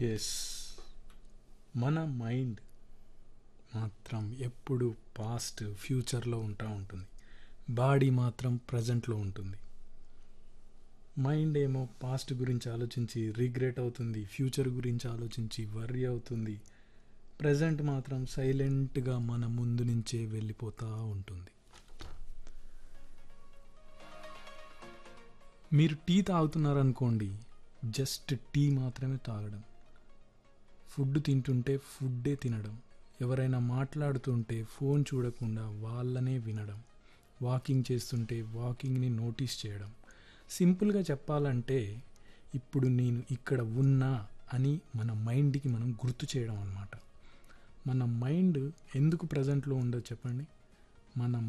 yes మన mind మాత్రం ఎప్పుడు పాస్ట్ ఫ్యూచర్లో ఉంటా ఉంటుంది బాడీ మాత్రం ప్రజెంట్లో ఉంటుంది మైండ్ ఏమో పాస్ట్ గురించి ఆలోచించి రిగ్రెట్ అవుతుంది ఫ్యూచర్ గురించి ఆలోచించి వర్రీ అవుతుంది ప్రజెంట్ మాత్రం సైలెంట్గా మన ముందు నుంచే వెళ్ళిపోతూ ఉంటుంది మీరు టీ తాగుతున్నారనుకోండి జస్ట్ టీ మాత్రమే తాగడం ఫుడ్ తింటుంటే ఫుడ్డే తినడం ఎవరైనా మాట్లాడుతుంటే ఫోన్ చూడకుండా వాళ్ళనే వినడం వాకింగ్ చేస్తుంటే వాకింగ్ని నోటీస్ చేయడం సింపుల్గా చెప్పాలంటే ఇప్పుడు నేను ఇక్కడ ఉన్నా అని మన మైండ్కి మనం గుర్తు చేయడం అనమాట మన మైండ్ ఎందుకు ప్రజెంట్లో ఉండదు చెప్పండి మన